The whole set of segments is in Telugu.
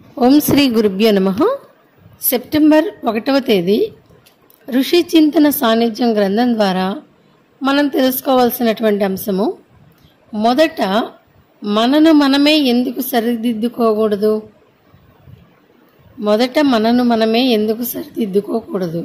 ఓం శ్రీ గురుభ్యో నమ సెప్టెంబర్ ఒకటవ తేదీ ఋషి చింతన సాన్నిధ్యం గ్రంథం ద్వారా మనం తెలుసుకోవాల్సినటువంటి అంశము మొదట మనను మనమే ఎందుకు సరిదిద్దుకోకూడదు మొదట మనను మనమే ఎందుకు సరిదిద్దుకోకూడదు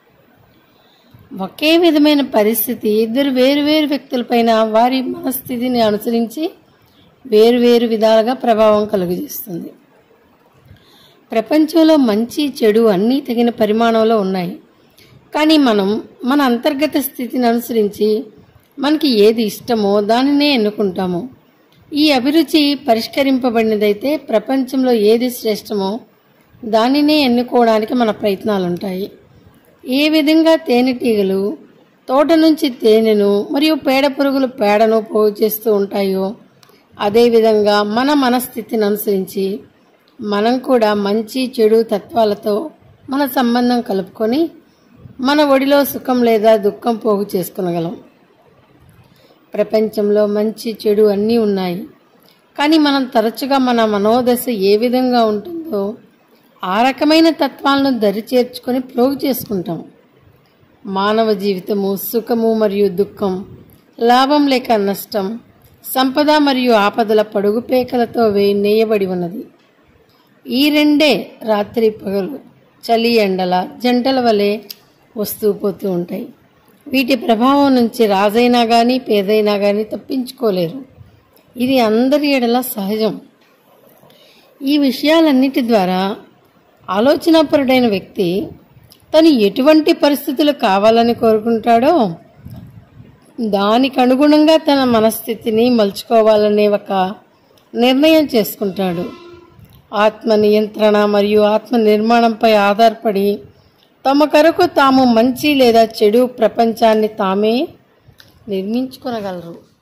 ఒకే విధమైన పరిస్థితి ఇద్దరు వేరు వేరు వ్యక్తులపైన వారి మనస్థితిని అనుసరించి వేరు వేరు విధాలుగా ప్రభావం కలుగజేస్తుంది ప్రపంచంలో మంచి చెడు అన్నీ తగిన పరిమాణంలో ఉన్నాయి కానీ మనం మన అంతర్గత స్థితిని అనుసరించి మనకి ఏది ఇష్టమో దానినే ఎన్నుకుంటాము ఈ అభిరుచి పరిష్కరింపబడినదైతే ప్రపంచంలో ఏది శ్రేష్టమో దానినే ఎన్నుకోవడానికి మన ప్రయత్నాలు ఉంటాయి ఏ విధంగా తేనెటీగలు తోట నుంచి తేనెను మరియు పేడ పురుగులు పేడను పోగు చేస్తూ ఉంటాయో అదేవిధంగా మన మనస్థితిని అనుసరించి మనం కూడా మంచి చెడు తత్వాలతో మన సంబంధం కలుపుకొని మన ఒడిలో సుఖం లేదా దుఃఖం పోగు చేసుకునగలం ప్రపంచంలో మంచి చెడు అన్నీ ఉన్నాయి కానీ మనం తరచుగా మన మనోదశ ఏ విధంగా ఉంటుందో ఆ రకమైన తత్వాలను దరి చేర్చుకొని ప్రోగు చేసుకుంటాం మానవ జీవితము సుఖము మరియు దుఃఖం లాభం లేక నష్టం సంపద మరియు ఆపదల పడుగు పేకలతో వేయి నేయబడి ఉన్నది ఈ రెండే రాత్రి పగలు చలి ఎండల జంటల వలె వస్తూ పోతూ ఉంటాయి వీటి ప్రభావం నుంచి రాజైనా కానీ పేదైనా కానీ తప్పించుకోలేరు ఇది అందరి ఎడల సహజం ఈ విషయాలన్నిటి ద్వారా ఆలోచనాపరుడైన వ్యక్తి తను ఎటువంటి పరిస్థితులు కావాలని కోరుకుంటాడో దానికి అనుగుణంగా తన మనస్థితిని మలుచుకోవాలనే ఒక నిర్ణయం చేసుకుంటాడు ఆత్మ నియంత్రణ మరియు ఆత్మ నిర్మాణంపై ఆధారపడి తమ కొరకు తాము మంచి లేదా చెడు ప్రపంచాన్ని తామే నిర్మించుకొనగలరు